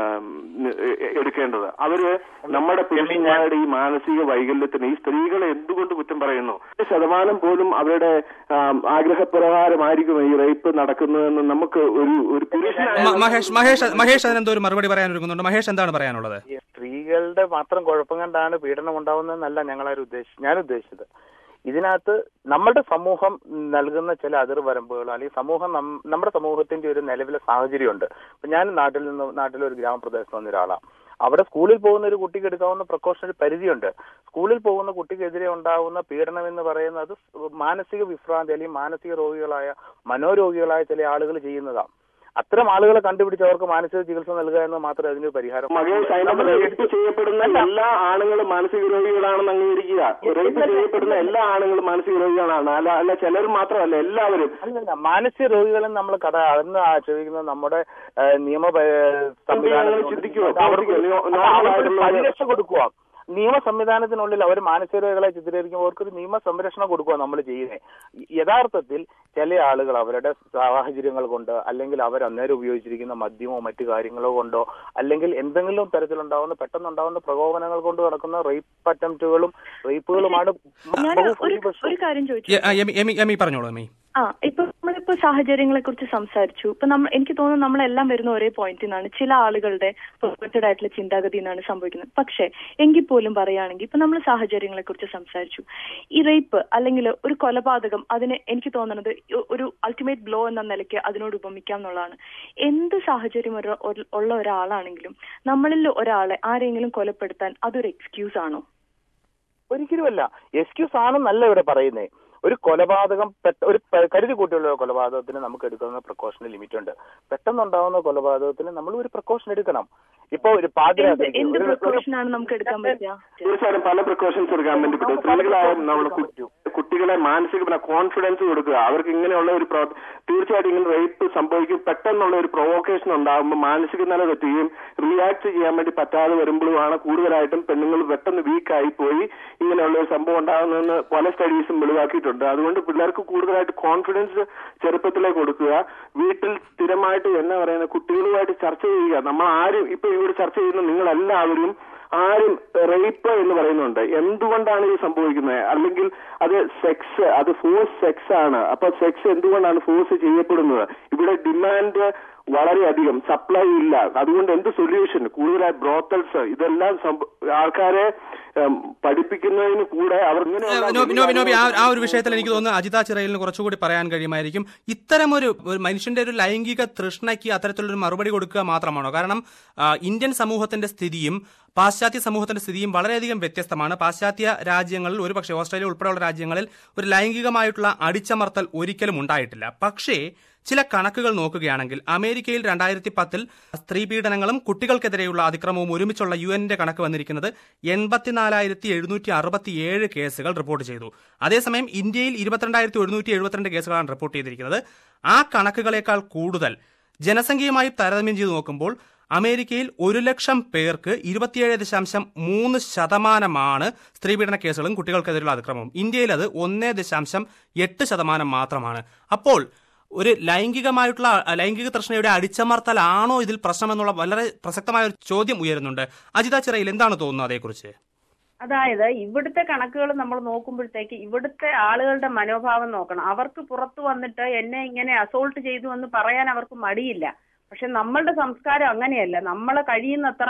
എടുക്കേണ്ടത് അവര് നമ്മുടെ പുരുഷന്മാരുടെ ഈ മാനസിക വൈകല്യത്തിന് ഈ സ്ത്രീകളെ എന്തുകൊണ്ട് കുറ്റം പറയുന്നു ഒരു ശതമാനം പോലും അവരുടെ ആം, ആഗ്രഹപ്രകാരമായിരിക്കും ഈ റേപ്പ് നടക്കുന്നതെന്ന് നമുക്ക് ഒരു ഒരു പുരുഷനായ മ- മഹേഷ് മഹേഷ് മഹേഷ് അതിനെന്തോ ഒരു മറുപടി പറയാൻ ഒരുങ്ങുന്നുണ്ട് മഹേഷ് എന്താണ് പറയാനുള്ളത് ഈ സ്ത്രീകളുടെ മാത്രം കുഴപ്പം കൊണ്ടാണ് പീഡനം ഉണ്ടാവുന്നതെന്നല്ല ഞങ്ങളാരും ഉദ്ദേശിച്ചത് ഞാൻ ഉദ്ദേശിച്ചത് ഇതിനകത്ത് നമ്മുടെ സമൂഹം നൽകുന്ന ചില അതിർവരമ്പുകൾ അല്ലെങ്കിൽ സമൂഹം നം- നമ്മുടെ സമൂഹത്തിന്റെ ഒരു നിലവിലെ സാഹചര്യമുണ്ട് ഇപ്പൊ ഞാൻ നാട്ടിൽ നിന്ന് നാട്ടിലെ ഒരു ഗ്രാമപ്രദേശത്ത് വന്ന ഒരാളാണ് അവിടെ സ്കൂളിൽ പോകുന്ന ഒരു കുട്ടിക്ക് എടുക്കാവുന്ന പ്രക്കോഷൻ ഒരു പരിധിയുണ്ട് സ്കൂളിൽ പോകുന്ന കുട്ടിക്കെതിരെ ഉണ്ടാകുന്ന പീഡനം എന്ന് പറയുന്നത് മാനസിക വിഭ്രാന്തി അല്ലെങ്കിൽ മാനസിക രോഗികളായ മനോരോഗികളായ ചില ആളുകൾ ചെയ്യുന്നതാണ് അത്തരം ആളുകളെ കണ്ടുപിടിച്ച് അവർക്ക് മാനസിക ചികിത്സ നൽകുക എന്ന് മാത്രമേ അതിന് പരിഹാരം മകേഷ് അതിനകത്ത് റേപ്പ് ചെയ്യപ്പെടുന്ന എല്ലാ ആണുങ്ങളും മാനസിക രോഗികളാണെന്ന് അംഗീകരിക്കുക റേപ്പ് ചെയ്യപ്പെടുന്ന എല്ലാ ആണുങ്ങളും മാനസിക രോഗികളാണ് അല്ല അല്ല ചിലർ മാത്രമല്ല എല്ലാവരും അല്ലല്ല മാനസിക രോഗികളെ നമ്മൾ കട അന്ന് ആശ്രയിക്കുന്നത് നമ്മുടെ ഏഹ്, നിയമ ഏഹ്, ഞങ്ങൾ ചിന്തിക്കുവോ? അവർക്ക് പ്രവർത്തിക്കുവോ? അല്ല, നോർമൽ അവർക്ക് ആയിട്ടുള്ള ഒരു- പരിരക്ഷ കൊടുക്കുക നിയമ സംവിധാനത്തിനുള്ളിൽ അവർ മാനസിക രോഗികളെ ചിത്രീകരിക്കുമ്പോൾ അവർക്ക് ഒരു നിയമ സംരക്ഷണം കൊടുക്കുക നമ്മൾ ചെയ്യുന്നത് യഥാർത്ഥത്തിൽ ചില ആളുകൾ അവരുടെ സാഹചര്യങ്ങൾ കൊണ്ട് അല്ലെങ്കിൽ അവർ അന്നേരം ഉപയോഗിച്ചിരിക്കുന്ന മദ്യമോ മറ്റു കാര്യങ്ങളോ കൊണ്ടോ അല്ലെങ്കിൽ എന്തെങ്കിലും തരത്തിലുണ്ടാവുന്ന പെട്ടെന്നുണ്ടാവുന്ന പ്രകോപനങ്ങൾ കൊണ്ട് നടക്കുന്ന റേപ്പ് അറ്റംപ്റ്റുകളും റേപ്പുകളുമാണ് ഞാൻ ഒരു ബഹുഭൂരിപക്ഷവും. ഒരു കാര്യം ചോദിച്ചു യ- ആ, എമി എമി- എമി പറഞ്ഞോളൂ എമി ആ ഇപ്പൊ നമ്മളിപ്പോ സാഹചര്യങ്ങളെ കുറിച്ച് സംസാരിച്ചു ഇപ്പൊ നമ്മൾ എനിക്ക് തോന്നുന്നു നമ്മളെല്ലാം വരുന്ന ഒരേ പോയിന്റിൽ നിന്നാണ് ചില ആളുകളുടെ പെർഫെക്റ്റഡ് ആയിട്ടുള്ള ചിന്താഗതി എന്നാണ് സംഭവിക്കുന്നത് പക്ഷേ എങ്കിൽ പോലും പറയുകയാണെങ്കിൽ ഇപ്പൊ നമ്മൾ സാഹചര്യങ്ങളെ കുറിച്ച് സംസാരിച്ചു ഈ റേപ്പ് അല്ലെങ്കിൽ ഒരു കൊലപാതകം അതിന് എനിക്ക് തോന്നുന്നത് ഒ- ഒരു അൾട്ടിമേറ്റ് ബ്ലോ എന്ന നിലയ്ക്ക് അതിനോട് ഉപമിക്കാം എന്നുള്ളതാണ് എന്ത് സാഹചര്യം ഒരു- ഒരു- ഉള്ള ഒരാളാണെങ്കിലും നമ്മളിൽ ഒരാളെ ആരെങ്കിലും കൊലപ്പെടുത്താൻ അതൊരു എക്സ്ക്യൂസ് ആണോ ഒരിക്കലുമല്ല എക്സ്ക്യൂസ് ആണെന്നല്ല ഇവിടെ പറയുന്നേ ഒരു കൊലപാതകം പെട്ട- ഒരു പ- കരുതി കൂട്ടിയുള്ള ഒരു കൊലപാതകത്തിന് നമുക്ക് എടുക്കുന്ന പ്രിക്കോഷന് ലിമിറ്റ് ഉണ്ട് പെട്ടെന്നുണ്ടാവുന്ന കൊലപാതകത്തിന് നമ്മൾ ഒരു പ്രിക്കോഷൻ എടുക്കണം ഇപ്പൊ ഒരു എന്ത് പാതിരാത്രി എന്ത് ഒരു- ഒരു- പ്രിക്കോഷൻ ആണ് നമുക്ക് എടുക്കാൻ പറ്റുക തീർച്ചയായും പല പ്രിക്കോഷൻസ് എടുക്കാൻ വേണ്ടി പറ്റും സ്ത്രീകളായാലും നമ്മൾ കുട്ടികളെ മാനസിക കോൺഫിഡൻസ് കൊടുക്കുക അവർക്ക് ഇങ്ങനെയുള്ള ഒരു പ്രവ- തീർച്ചയായിട്ടും ഇങ്ങനെ റേപ്പ് സംഭവിക്കും പെട്ടെന്നുള്ള ഒരു പ്രൊവോക്കേഷൻ ഉണ്ടാകുമ്പോൾ മാനസിക നില തെറ്റുകയും റിയാക്ട് ചെയ്യാൻ വേണ്ടി പറ്റാതെ വരുമ്പോഴുമാണ് കൂടുതലായിട്ടും പെണ്ണുങ്ങൾ പെട്ടെന്ന് വീക്കായി പോയി ഇങ്ങനെയുള്ള ഒരു സംഭവം ഉണ്ടാകുന്നതെന്ന് പല സ്റ്റഡീസും വെളിവാക്കിയിട്ടുണ്ട് അതുകൊണ്ട് പിള്ളേർക്ക് കൂടുതലായിട്ട് കോൺഫിഡൻസ് ചെറുപ്പത്തിലേ കൊടുക്കുക വീട്ടിൽ സ്ഥിരമായിട്ട് എന്നാ പറയുന്ന കുട്ടികളുമായിട്ട് ചർച്ച ചെയ്യുക നമ്മൾ ആരും ഇപ്പൊ ഇവിടെ ചർച്ച ചെയ്യുന്ന നിങ്ങളെല്ലാവരും ആരും റേപ്പ് എന്ന് പറയുന്നുണ്ട് എന്തുകൊണ്ടാണ് ഇത് സംഭവിക്കുന്നത് അല്ലെങ്കിൽ അത് സെക്സ് അത് ഫോഴ്സ് സെക്സ് ആണ് അപ്പൊ സെക്സ് എന്തുകൊണ്ടാണ് ഫോഴ്സ് ചെയ്യപ്പെടുന്നത് ഇവിടെ ഡിമാൻഡ് വളരെയധികം സപ്ലൈ ഇല്ല അതുകൊണ്ട് എന്ത് സൊല്യൂഷൻ കൂടുതലായി ബ്രോത്തൽസ് ഇതെല്ലാം സംഭ- ആൾക്കാരെ ഉം, പഠിപ്പിക്കുന്നതിന് കൂടെ അവർ ഇങ്ങനെയുള്ള നോബി നോബി നോബി ആ ആ ഒരു വിഷയത്തിൽ എനിക്ക് തോന്നുന്നു അജിത ചിറയിലിന് കുറച്ചുകൂടി പറയാൻ കഴിയുമായിരിക്കും ഇത്തരം ഒരു ഒരു മനുഷ്യന്റെ ഒരു ലൈംഗിക തൃഷ്ണയ്ക്ക് അത്തരത്തിലൊരു മറുപടി കൊടുക്കുക മാത്രമാണോ കാരണം ആ, ഇന്ത്യൻ സമൂഹത്തിന്റെ സ്ഥിതിയും പാശ്ചാത്യ സമൂഹത്തിന്റെ സ്ഥിതിയും വളരെയധികം വ്യത്യസ്തമാണ് പാശ്ചാത്യ രാജ്യങ്ങളിൽ ഒരുപക്ഷെ ഓസ്ട്രേലിയ ഉൾപ്പെടെയുള്ള രാജ്യങ്ങളിൽ ഒരു ലൈംഗികമായിട്ടുള്ള അടിച്ചമർത്തൽ ഒരിക്കലും ഉണ്ടായിട്ടില്ല പക്ഷേ ചില കണക്കുകൾ നോക്കുകയാണെങ്കിൽ അമേരിക്കയിൽ രണ്ടായിരത്തി പത്തിൽ സ്ത്രീ പീഡനങ്ങളും കുട്ടികൾക്കെതിരെയുള്ള അതിക്രമവും ഒരുമിച്ചുള്ള യു എന്നിന്റെ കണക്ക് വന്നിരിക്കുന്നത് എൺപത്തിനാലായിരത്തി എഴുന്നൂറ്റി അറുപത്തിയേഴ് കേസുകൾ റിപ്പോർട്ട് ചെയ്തു അതേസമയം ഇന്ത്യയിൽ ഇരുപത്തിരണ്ടായിരത്തി ഒരുന്നൂറ്റി എഴുപത്തിരണ്ട് കേസുകളാണ് റിപ്പോർട്ട് ചെയ്തിരിക്കുന്നത് ആ കണക്കുകളേക്കാൾ കൂടുതൽ ജനസംഖ്യയുമായി താരതമ്യം ചെയ്ത് നോക്കുമ്പോൾ അമേരിക്കയിൽ ഒരു ലക്ഷം പേർക്ക് ഇരുപത്തിയേഴ് ദശാംശം മൂന്ന് ശതമാനമാണ് സ്ത്രീപീഡന കേസുകളും കുട്ടികൾക്കെതിരെയുള്ള അതിക്രമവും ഇന്ത്യയിൽ അത് ഒന്നേ ദശാംശം എട്ട് ശതമാനം മാത്രമാണ് അപ്പോൾ ഒരു ലൈംഗികമായിട്ടുള്ള ലൈംഗിക തൃഷ്ണയുടെ അടിച്ചമർത്തലാണോ ഇതിൽ പ്രശ്നമെന്നുള്ള വളരെ പ്രസക്തമായ ഒരു ചോദ്യം ഉയരുന്നുണ്ട് അജിത ചിറയിൽ എന്താണ് തോന്നുന്നത് അതേക്കുറിച്ച് അതായത് ഇവിടുത്തെ കണക്കുകൾ നമ്മൾ നോക്കുമ്പോഴത്തേക്ക് ഇവിടുത്തെ ആളുകളുടെ മനോഭാവം നോക്കണം അവർക്ക് പുറത്തു വന്നിട്ട് എന്നെ ഇങ്ങനെ അസോൾട്ട് ചെയ്തു എന്ന് പറയാൻ അവർക്ക് മടിയില്ല പക്ഷെ നമ്മളുടെ സംസ്കാരം അങ്ങനെയല്ല നമ്മൾ കഴിയുന്നത്ര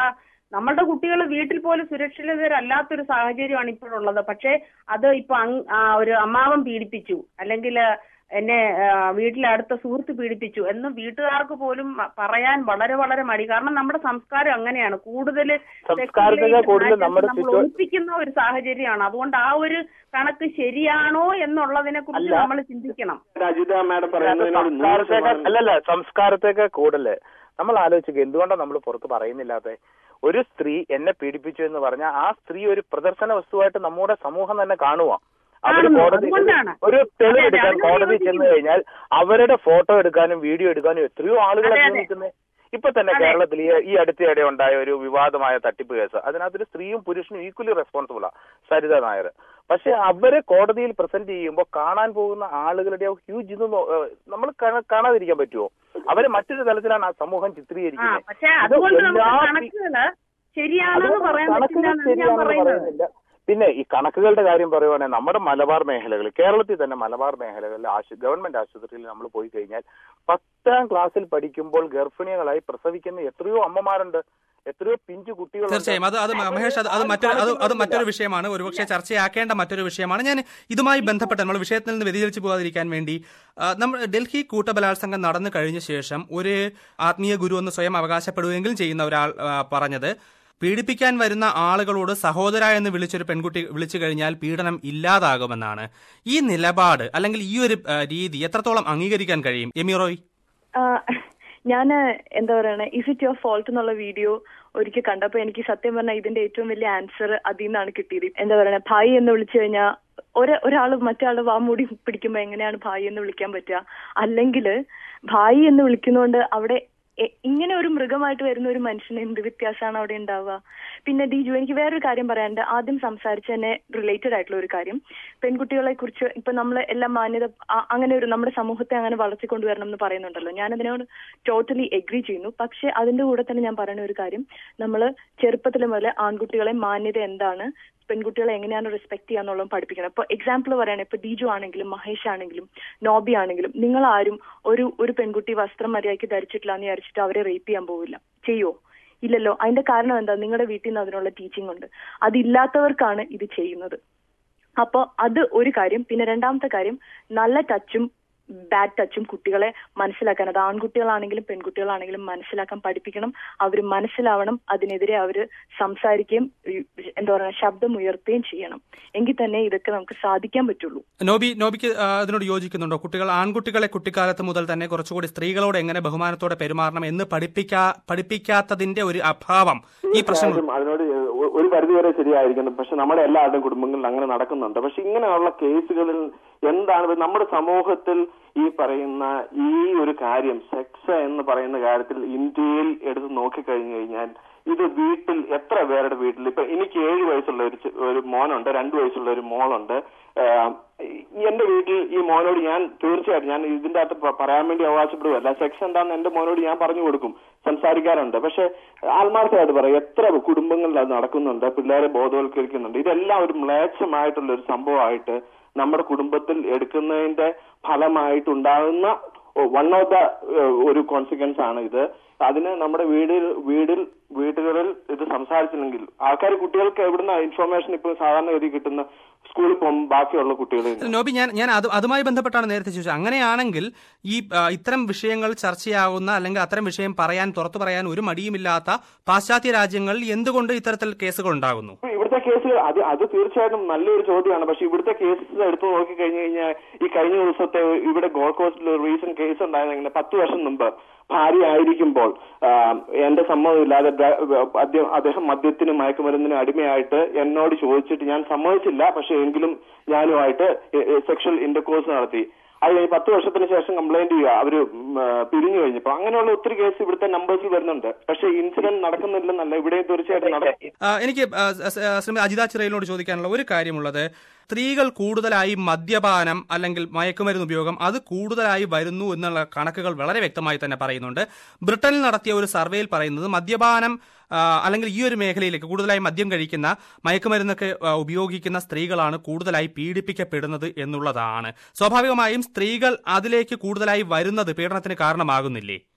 നമ്മളുടെ കുട്ടികൾ വീട്ടിൽ പോലും സുരക്ഷിതരല്ലാത്തൊരു സാഹചര്യമാണ് ഇപ്പോഴുള്ളത് പക്ഷേ അത് ഇപ്പൊ അങ്- ആ, ഒരു അമ്മാവൻ പീഡിപ്പിച്ചു അല്ലെങ്കിൽ എന്നെ ആ, വീട്ടിലെ അടുത്ത സുഹൃത്ത് പീഡിപ്പിച്ചു എന്ന് വീട്ടുകാർക്ക് പോലും പറയാൻ വളരെ വളരെ മടി കാരണം നമ്മുടെ സംസ്കാരം അങ്ങനെയാണ് കൂടുതൽ സംസ്കാരത്തിന്റെ കൂടുതൽ നമ്മുടെ നമ്മൾ ചുറ്റു- ഒളിപ്പിക്കുന്ന ഒരു സാഹചര്യമാണ് അതുകൊണ്ട് ആ ഒരു കണക്ക് ശരിയാണോ എന്നുള്ളതിനെ കുറിച്ച് അല്ല. നമ്മൾ ചിന്തിക്കണം രാജിത മാഡം പറയുന്നതിനോട് നൂറ് സംസ്കാരത്തേക്കാൾ ശതമാനം അല്ലല്ല സംസ്കാരത്തേക്ക് കൂടുതല് നമ്മൾ ആലോചിക്കുക എന്തുകൊണ്ടാണ് നമ്മൾ പുറത്ത് പറയുന്നില്ലാതെ ഒരു സ്ത്രീ എന്നെ പീഡിപ്പിച്ചു എന്ന് പറഞ്ഞാൽ ആ സ്ത്രീ ഒരു പ്രദർശന വസ്തുവായിട്ട് നമ്മുടെ സമൂഹം തന്നെ കാണുക അവര് കാണുന്നു. കോടതി അതുകൊണ്ടാണ്. ഒരു അതെ, തെളിവ് അതെ, എടുക്കാൻ അതിനോട് കോടതി ചെന്ന് യോജിക്കുന്നു. കഴിഞ്ഞാൽ അവരുടെ ഫോട്ടോ എടുക്കാനും വീഡിയോ എടുക്കാനും എത്രയോ ആളുകളെ അതെ, അതെ. നിൽക്കുന്നത് ഇപ്പൊ തന്നെ അതെ. കേരളത്തിൽ ഈ- ഈ അടുത്തിടെ ഉണ്ടായ ഒരു വിവാദമായ തട്ടിപ്പ് കേസ് അതിനകത്തൊരു സ്ത്രീയും പുരുഷനും ഈക്വലി റെസ്പോൺസിബിളാ സരിത നായർ പക്ഷെ അവരെ കോടതിയിൽ പ്രസന്റ് ചെയ്യുമ്പോൾ കാണാൻ പോകുന്ന ആളുകളുടെ ഹ്യൂജ് ഇത് നമ്മൾ കാണാതിരിക്കാൻ പറ്റുമോ അവരെ മറ്റൊരു തലത്തിലാണ് ആ സമൂഹം ആ ചിത്രീകരിക്കുന്നത് പക്ഷെ ഇത് അതുകൊണ്ട് നമുക്ക് എല്ലാ കണക്കുകള് ശരിയാണെന്ന് അതുകൊണ്ട് പറയാൻ കണക്കുകൾ പറ്റില്ല എന്നാണ് ഞാൻ ശരിയാണെന്ന് പറയുന്നത് പറയുന്നില്ല. പിന്നെ ഈ കണക്കുകളുടെ കാര്യം പറയുവാണെങ്കിൽ നമ്മുടെ മലബാർ മേഖലകൾ കേരളത്തിൽ തന്നെ മലബാർ മേഖലകളിൽ ആശു ഗവൺമെന്റ് ആശുപത്രിയിൽ നമ്മൾ പോയി കഴിഞ്ഞാൽ പത്താം ക്ലാസ്സിൽ പഠിക്കുമ്പോൾ ഗർഭിണികളായി പ്രസവിക്കുന്ന എത്രയോ അമ്മമാരുണ്ട് എത്രയോ പിഞ്ചു കുട്ടികൾ തീർച്ചയായും അത് അത് മഹേഷ് അത് അത് മറ്റൊരു അത് അത് മറ്റൊരു വിഷയമാണ് ഒരുപക്ഷെ ചർച്ചയാക്കേണ്ട മറ്റൊരു വിഷയമാണ് ഞാൻ ഇതുമായി ബന്ധപ്പെട്ട് നമ്മൾ വിഷയത്തിൽ നിന്ന് വ്യതിചലിച്ചു പോകാതിരിക്കാൻ വേണ്ടി ആ, നമ്മൾ ഡൽഹി കൂട്ടബലാത്സംഗം നടന്നു കഴിഞ്ഞ ശേഷം ഒരു ആത്മീയ ഗുരു എന്ന് സ്വയം അവകാശപ്പെടുകയെങ്കിലും ചെയ്യുന്ന ഒരാൾ ആ, പറഞ്ഞത് പീഡിപ്പിക്കാൻ വരുന്ന ആളുകളോട് സഹോദര എന്ന് വിളിച്ചൊരു പെൺകുട്ടി വിളിച്ചു കഴിഞ്ഞാൽ പീഡനം ഇല്ലാതാകുമെന്നാണ് ഈ നിലപാട് അല്ലെങ്കിൽ ഈ ഒരു ആ, രീതി എത്രത്തോളം അംഗീകരിക്കാൻ കഴിയും എമിറോയ് ഞാൻ എന്താ പറയണേ ഇസ് ഇറ്റ് യുവർ ഫോൾട്ട് എന്നുള്ള വീഡിയോ ഒരിക്കൽ കണ്ടപ്പോ എനിക്ക് സത്യം പറഞ്ഞാൽ ഇതിന്റെ ഏറ്റവും വലിയ ആൻസർ അതിൽ നിന്നാണ് കിട്ടിയത് എന്താ പറയണേ ഭായി എന്ന് വിളിച്ചു കഴിഞ്ഞാൽ ഒരു ഒരാൾ മറ്റേ വാമൂടി പിടിക്കുമ്പോ എങ്ങനെയാണ് ഭായി എന്ന് വിളിക്കാൻ പറ്റുക അല്ലെങ്കിൽ ഭായി എന്ന് വിളിക്കുന്നതുകൊണ്ട് അവിടെ എ- ഇങ്ങനെ ഒരു മൃഗമായിട്ട് വരുന്ന ഒരു മനുഷ്യന് എന്ത് വ്യത്യാസമാണ് അവിടെ ഉണ്ടാവുക പിന്നെ ഡിജു എനിക്ക് വേറൊരു കാര്യം പറയാനുണ്ട് ആദ്യം സംസാരിച്ച തന്നെ റിലേറ്റഡ് ആയിട്ടുള്ള ഒരു കാര്യം പെൺകുട്ടികളെ കുറിച്ച് ഇപ്പൊ നമ്മൾ എല്ലാം മാന്യത ആ- അങ്ങനെ ഒരു നമ്മുടെ സമൂഹത്തെ അങ്ങനെ വളർത്തിക്കൊണ്ടുവരണം എന്ന് പറയുന്നുണ്ടല്ലോ ഞാൻ അതിനോട് ടോട്ടലി എഗ്രി ചെയ്യുന്നു പക്ഷെ അതിന്റെ കൂടെ തന്നെ ഞാൻ പറയുന്ന ഒരു കാര്യം നമ്മൾ ചെറുപ്പത്തിൽ മുതൽ ആൺകുട്ടികളെ മാന്യത എന്താണ് പെൺകുട്ടികളെ എങ്ങനെയാണ് റെസ്പെക്ട് ചെയ്യാന്നുള്ളത് പഠിപ്പിക്കണം ഇപ്പൊ എക്സാമ്പിൾ പറയുകയാണെങ്കിൽ ഇപ്പൊ ദീജു ആണെങ്കിലും മഹേഷ് ആണെങ്കിലും നോബി ആണെങ്കിലും നിങ്ങൾ ആരും ഒരു ഒരു പെൺകുട്ടി വസ്ത്രം മര്യാദയ്ക്ക് ധരിച്ചിട്ടില്ല എന്ന് വിചാരിച്ചിട്ട് അവരെ റേപ്പ് ചെയ്യാൻ പോവില്ല ചെയ്യോ ഇല്ലല്ലോ അതിന്റെ കാരണം എന്താ നിങ്ങളുടെ വീട്ടിൽ നിന്ന് അതിനുള്ള ടീച്ചിങ് ഉണ്ട് അതില്ലാത്തവർക്കാണ് ഇത് ചെയ്യുന്നത് അപ്പൊ അത് ഒരു കാര്യം പിന്നെ രണ്ടാമത്തെ കാര്യം നല്ല ടച്ചും ബാഡ് ടച്ചും കുട്ടികളെ മനസ്സിലാക്കാൻ അത് ആൺകുട്ടികളാണെങ്കിലും പെൺകുട്ടികളാണെങ്കിലും മനസ്സിലാക്കാൻ പഠിപ്പിക്കണം അവർ മനസ്സിലാവണം അതിനെതിരെ അവർ സംസാരിക്കുകയും ഈ, എന്താ പറയുക ശബ്ദം ഉയർത്തുകയും ചെയ്യണം എങ്കിൽ തന്നെ ഇതൊക്കെ നമുക്ക് സാധിക്കാൻ പറ്റുള്ളൂ നോബി നോബിക്ക് ആ, അതിനോട് യോജിക്കുന്നുണ്ടോ കുട്ടികൾ ആൺകുട്ടികളെ കുട്ടിക്കാലത്ത് മുതൽ തന്നെ കുറച്ചുകൂടി സ്ത്രീകളോട് എങ്ങനെ ബഹുമാനത്തോടെ പെരുമാറണം എന്ന് പഠിപ്പിക്കാ പഠിപ്പിക്കാത്തതിന്റെ ഒരു അഭാവം ഈ പ്രശ്നങ്ങൾ തീർച്ചയായിട്ടും അതിനോട് ഒ- ഒരു പരിധിവരെ ശരിയായിരിക്കുന്നു പക്ഷെ നമ്മുടെ എല്ലാവരുടെയും കുടുംബങ്ങളിൽ അങ്ങനെ നടക്കുന്നുണ്ട് പക്ഷെ ഇങ്ങനെയുള്ള കേസുകളിൽ എന്താണ് ഇപ്പൊ നമ്മുടെ സമൂഹത്തിൽ ഈ പറയുന്ന ഈ ഒരു കാര്യം സെക്സ് എന്ന് പറയുന്ന കാര്യത്തിൽ ഇന്ത്യയിൽ എടുത്ത് നോക്കിക്കഴിഞ്ഞു കഴിഞ്ഞാൽ ഇത് വീട്ടിൽ എത്ര പേരുടെ വീട്ടിൽ ഇപ്പൊ എനിക്ക് ഏഴ് വയസ്സുള്ള ഒരു ചെ- ഒരു മോനുണ്ട് രണ്ടു വയസ്സുള്ള ഒരു മോളുണ്ട് ആഹ് എന്റെ വീട്ടിൽ ഈ മോനോട് ഞാൻ തീർച്ചയായിട്ടും ഞാൻ ഇതിന്റെ അകത്ത് പ- പറയാൻ വേണ്ടി അവകാശപ്പെടുകയല്ല സെക്സ് എന്താന്ന് എന്റെ മോനോട് ഞാൻ പറഞ്ഞു കൊടുക്കും സംസാരിക്കാറുണ്ട് പക്ഷെ ആത്മാർത്ഥമായിട്ട് പറയാം എത്ര കുടുംബങ്ങളിൽ അത് നടക്കുന്നുണ്ട് പിള്ളേരെ ബോധവൽക്കരിക്കുന്നുണ്ട് ഇതെല്ലാം ഒരു മ്ലേച്ഛമായിട്ടുള്ള ഒരു സംഭവമായിട്ട് നമ്മുടെ കുടുംബത്തിൽ എടുക്കുന്നതിന്റെ ഫലമായിട്ടുണ്ടാകുന്ന വൺ ഓഫ് ദ ഒരു കോൺസിക്വൻസ് ആണ് ഇത് അതിന് നമ്മുടെ വീടിൽ വീടിൽ വീടുകളിൽ ഇത് സംസാരിച്ചില്ലെങ്കിൽ ആൾക്കാർ കുട്ടികൾക്ക് എവിടുന്ന ഇൻഫർമേഷൻ ഇപ്പോൾ സാധാരണഗതി കിട്ടുന്ന സ്കൂളിൽ പോകും ബാക്കിയുള്ള കുട്ടികളിൽ നിന്ന്. നോബി ഞാൻ ഞാൻ അത് അതുമായി ബന്ധപ്പെട്ടാണ് നേരത്തെ ചോദിച്ചത് അങ്ങനെയാണെങ്കിൽ ഈ ആ, ഇത്തരം വിഷയങ്ങൾ ചർച്ചയാകുന്ന അല്ലെങ്കിൽ അത്തരം വിഷയം പറയാൻ പുറത്തു പറയാൻ ഒരു മടിയുമില്ലാത്ത പാശ്ചാത്യ രാജ്യങ്ങളിൽ എന്തുകൊണ്ട് ഇത്തരത്തിൽ കേസുകൾ ഉണ്ടാകുന്നു ഇപ്പൊ ഇവിടുത്തെ കേസുകൾ അത് അത് തീർച്ചയായിട്ടും നല്ലൊരു ചോദ്യമാണ് പക്ഷെ ഇവിടുത്തെ കേസസ് എടുത്തു നോക്കി കഴിഞ്ഞു കഴിഞ്ഞാൽ ഈ കഴിഞ്ഞ ദിവസത്തെ ഇവിടെ ഗോൾഡ് കോസ്റ്റിൽ ഒരു റീസെന്റ് കേസ് ഉണ്ടായത് ഇങ്ങനെ പത്ത് വർഷം മുമ്പ് ഭാര്യ ആയിരിക്കുമ്പോൾ ആ, എന്റെ സമ്മതമില്ലാതെ ഡ്ര- അദ്ദേഹം അദ്ദേഹം മദ്യത്തിനും മയക്കുമരുന്നിനും അടിമയായിട്ട് എന്നോട് ചോദിച്ചിട്ട് ഞാൻ സമ്മതിച്ചില്ല പക്ഷെ എങ്കിലും ഞാനുമായിട്ട് സെക്ഷൽ ഇന്റർകോഴ്സ് നടത്തി അത് കഴിഞ്ഞ് പത്ത് വർഷത്തിന് ശേഷം കംപ്ലൈന്റ് ചെയ്യുക അവര് ഉം, ആ, പിരിഞ്ഞു കഴിഞ്ഞപ്പോ അങ്ങനെയുള്ള ഒത്തിരി കേസ് ഇവിടുത്തെ നമ്പേഴ്സിൽ വരുന്നുണ്ട് പക്ഷെ ഇൻസിഡന്റ് നടക്കുന്നില്ലെന്നല്ല ഇവിടെ തീർച്ചയായിട്ടും നടക്കും ആ, എനിക്ക് ആ, സ്- ആ, ശ്രീമതി അജിത ചിറയിലോട് ചോദിക്കാനുള്ള ഒരു കാര്യമുള്ളത് സ്ത്രീകൾ കൂടുതലായി മദ്യപാനം അല്ലെങ്കിൽ മയക്കുമരുന്ന് ഉപയോഗം അത് കൂടുതലായി വരുന്നു എന്നുള്ള കണക്കുകൾ വളരെ വ്യക്തമായി തന്നെ പറയുന്നുണ്ട് ബ്രിട്ടനിൽ നടത്തിയ ഒരു സർവേയിൽ പറയുന്നത് മദ്യപാനം ആ, അല്ലെങ്കിൽ ഈ ഒരു മേഖലയിലേക്ക് കൂടുതലായി മദ്യം കഴിക്കുന്ന മയക്കുമരുന്നൊക്കെ ആ, ഉപയോഗിക്കുന്ന സ്ത്രീകളാണ് കൂടുതലായി പീഡിപ്പിക്കപ്പെടുന്നത് എന്നുള്ളതാണ് സ്വാഭാവികമായും സ്ത്രീകൾ അതിലേക്ക് കൂടുതലായി വരുന്നത് പീഡനത്തിന് കാരണമാകുന്നില്ലേ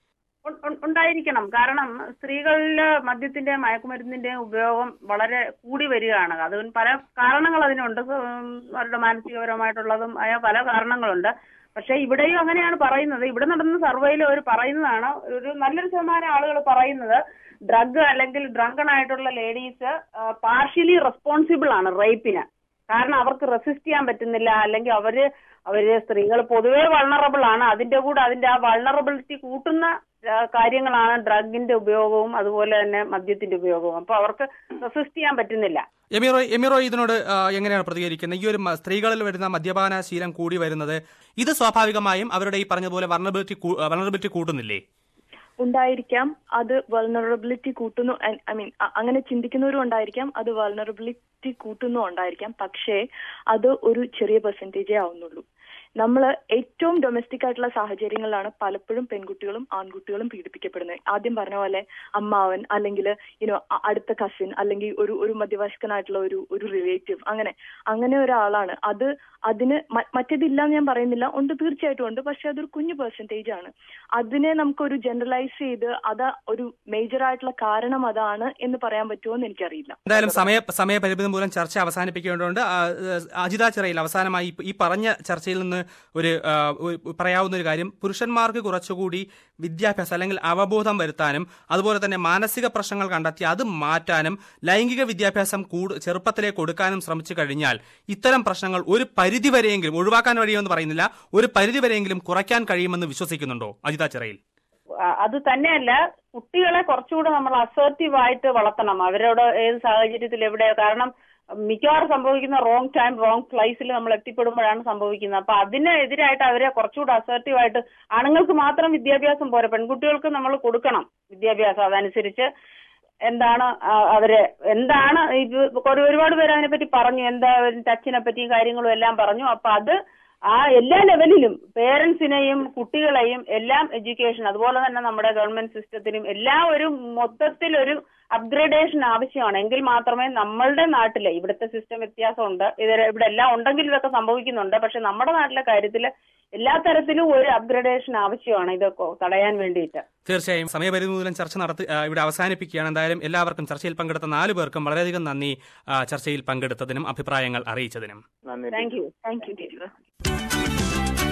ഉ- ഉ- ഉണ്ടായിരിക്കണം കാരണം സ്ത്രീകളിൽ മദ്യത്തിന്റെ മയക്കുമരുന്നിന്റെ ഉപയോഗം വളരെ കൂടി വരികയാണ് അത് പല കാരണങ്ങൾ അതിനുണ്ട് ഉം, അവരുടെ മാനസികപരമായിട്ടുള്ളതും ആയ പല കാരണങ്ങളുണ്ട് പക്ഷെ ഇവിടെയും അങ്ങനെയാണ് പറയുന്നത് ഇവിടെ നടന്ന സർവേയിൽ അവർ പറയുന്നതാണ് ഒരു നല്ലൊരു ശതമാനം ആളുകൾ പറയുന്നത് ഡ്രഗ് അല്ലെങ്കിൽ ഡ്രങ്കൺ ആയിട്ടുള്ള ലേഡീസ് പാർഷ്യലി റെസ്പോൺസിബിൾ ആണ് റേപ്പിന് കാരണം അവർക്ക് റെസിസ്റ്റ് ചെയ്യാൻ പറ്റുന്നില്ല അല്ലെങ്കിൽ അവര് അവര് സ്ത്രീകൾ പൊതുവേ വൾണറബിൾ ആണ് അതിന്റെ കൂടെ അതിന്റെ ആ വൾണറബിലിറ്റി കൂട്ടുന്ന ആ, കാര്യങ്ങളാണ് ഡ്രഗിന്റെ ഉപയോഗവും അതുപോലെ തന്നെ മദ്യത്തിന്റെ ഉപയോഗവും അപ്പൊ അവർക്ക് റെസിസ്റ്റ് ചെയ്യാൻ പറ്റുന്നില്ല എമിറോ എമിറോ ഇതിനോട് ആ, എങ്ങനെയാണ് പ്രതികരിക്കുന്നത് ഈ ഒരു മ- സ്ത്രീകളിൽ വരുന്ന മദ്യപാന ശീലം കൂടി വരുന്നത് ഇത് സ്വാഭാവികമായും അവരുടെ ഈ പറഞ്ഞതുപോലെ വർണബിലിറ്റി വർണബിലിറ്റി കൂട്ടുന്നില്ലേ ഉണ്ടായിരിക്കാം അത് വൾണറബിലിറ്റി കൂട്ടുന്നു ഐ മീൻ അങ്ങനെ ചിന്തിക്കുന്നവരും ഉണ്ടായിരിക്കാം അത് വൾണറബിലിറ്റി കൂട്ടുന്നു ഉണ്ടായിരിക്കാം പക്ഷേ അത് ഒരു ചെറിയ പെർസെന്റേജേ ആവുന്നുള്ളൂ നമ്മൾ ഏറ്റവും ഡൊമസ്റ്റിക് ആയിട്ടുള്ള സാഹചര്യങ്ങളിലാണ് പലപ്പോഴും പെൺകുട്ടികളും ആൺകുട്ടികളും പീഡിപ്പിക്കപ്പെടുന്നത് ആദ്യം പറഞ്ഞ പോലെ അമ്മാവൻ അല്ലെങ്കിൽ യുനോ അടുത്ത കസിൻ അല്ലെങ്കിൽ ഒരു ഒരു മധ്യവയസ്കനായിട്ടുള്ള ഒരു ഒരു റിലേറ്റീവ് അങ്ങനെ അങ്ങനെ ഒരാളാണ് അത് അതിന് മ- മറ്റേതില്ല എന്ന് ഞാൻ പറയുന്നില്ല ഉണ്ട് തീർച്ചയായിട്ടും ഉണ്ട് പക്ഷെ അതൊരു കുഞ്ഞു പെർസെന്റേജ് ആണ് അതിനെ നമുക്കൊരു ജനറലൈസ് ചെയ്ത് അത് ഒരു മേജർ ആയിട്ടുള്ള കാരണം അതാണ് എന്ന് പറയാൻ പറ്റുമോ എന്ന് എനിക്കറിയില്ല എന്തായാലും സമയ സമയപരിമിതി മൂലം ചർച്ച അവസാനിപ്പിക്കേണ്ടതുണ്ട് ആ, ഏഹ്, അജിത ചിറയിൽ അവസാനമായി ഈ- ഈ പറഞ്ഞ ചർച്ചയിൽ നിന്ന് ഒരു ആ, ഒരു പറയാവുന്ന ഒരു കാര്യം പുരുഷന്മാർക്ക് കുറച്ചുകൂടി വിദ്യാഭ്യാസം അല്ലെങ്കിൽ അവബോധം വരുത്താനും അതുപോലെ തന്നെ മാനസിക പ്രശ്നങ്ങൾ കണ്ടെത്തി അത് മാറ്റാനും ലൈംഗിക വിദ്യാഭ്യാസം കൂടു ചെറുപ്പത്തിലേ കൊടുക്കാനും ശ്രമിച്ചു കഴിഞ്ഞാൽ ഇത്തരം പ്രശ്നങ്ങൾ ഒരു പരിധിവരെയെങ്കിലും ഒഴിവാക്കാൻ കഴിയുമെന്ന് പറയുന്നില്ല ഒരു പരിധിവരെയെങ്കിലും കുറയ്ക്കാൻ കഴിയുമെന്ന് വിശ്വസിക്കുന്നുണ്ടോ അജിത ചിറയിൽ ആ, അത് തന്നെയല്ല കുട്ടികളെ കുറച്ചുകൂടെ നമ്മൾ അസേർട്ടീവ് ആയിട്ട് വളർത്തണം അവരോട് ഏത് സാഹചര്യത്തിൽ എവിടെ കാരണം മിക്കവാറും സംഭവിക്കുന്ന റോങ് ടൈം റോങ് പ്ലേസിൽ നമ്മൾ എത്തിപ്പെടുമ്പോഴാണ് സംഭവിക്കുന്നത് അപ്പൊ അതിനെതിരായിട്ട് അവരെ കുറച്ചുകൂടെ അസേർട്ടീവ് ആയിട്ട് ആണുങ്ങൾക്ക് മാത്രം വിദ്യാഭ്യാസം പോരാ പെൺകുട്ടികൾക്ക് നമ്മൾ കൊടുക്കണം വിദ്യാഭ്യാസം അതനുസരിച്ച് എന്താണ് ആ, അവര് എന്താണ് ഇത് ഒരു- ഒരുപാട് പേര് അതിനെപ്പറ്റി പറഞ്ഞു എന്താ ടച്ചിനെ പറ്റിയും കാര്യങ്ങളും എല്ലാം പറഞ്ഞു അപ്പൊ അത് ആ എല്ലാ ലെവലിലും പേരൻസിനെയും കുട്ടികളെയും എല്ലാം എഡ്യൂക്കേഷൻ അതുപോലെ തന്നെ നമ്മുടെ ഗവൺമെന്റ് സിസ്റ്റത്തിനും എല്ലാം ഒരു മൊത്തത്തിൽ ഒരു അപ്ഗ്രേഡേഷൻ ആവശ്യമാണ് എങ്കിൽ മാത്രമേ നമ്മളുടെ നാട്ടിലെ ഇവിടുത്തെ സിസ്റ്റം വ്യത്യാസമുണ്ട് ഇത് ഇവിടെ എല്ലാം ഉണ്ടെങ്കിൽ ഇതൊക്കെ സംഭവിക്കുന്നുണ്ട് പക്ഷെ നമ്മുടെ നാട്ടിലെ കാര്യത്തിൽ എല്ലാ തരത്തിലും ഒരു അപ്ഗ്രേഡേഷൻ ആവശ്യമാണ് ഇതൊക്കെ തടയാൻ വേണ്ടിയിട്ട് തീർച്ചയായും സമയപരിധി മൂലം ചർച്ച നടത്തി ആ, ഇവിടെ അവസാനിപ്പിക്കുകയാണ് എന്തായാലും എല്ലാവർക്കും ചർച്ചയിൽ പങ്കെടുത്ത നാല് പേർക്കും വളരെയധികം നന്ദി ആ, ചർച്ചയിൽ പങ്കെടുത്തതിനും അഭിപ്രായങ്ങൾ അറിയിച്ചതിനും നന്ദി thank you thank you teacher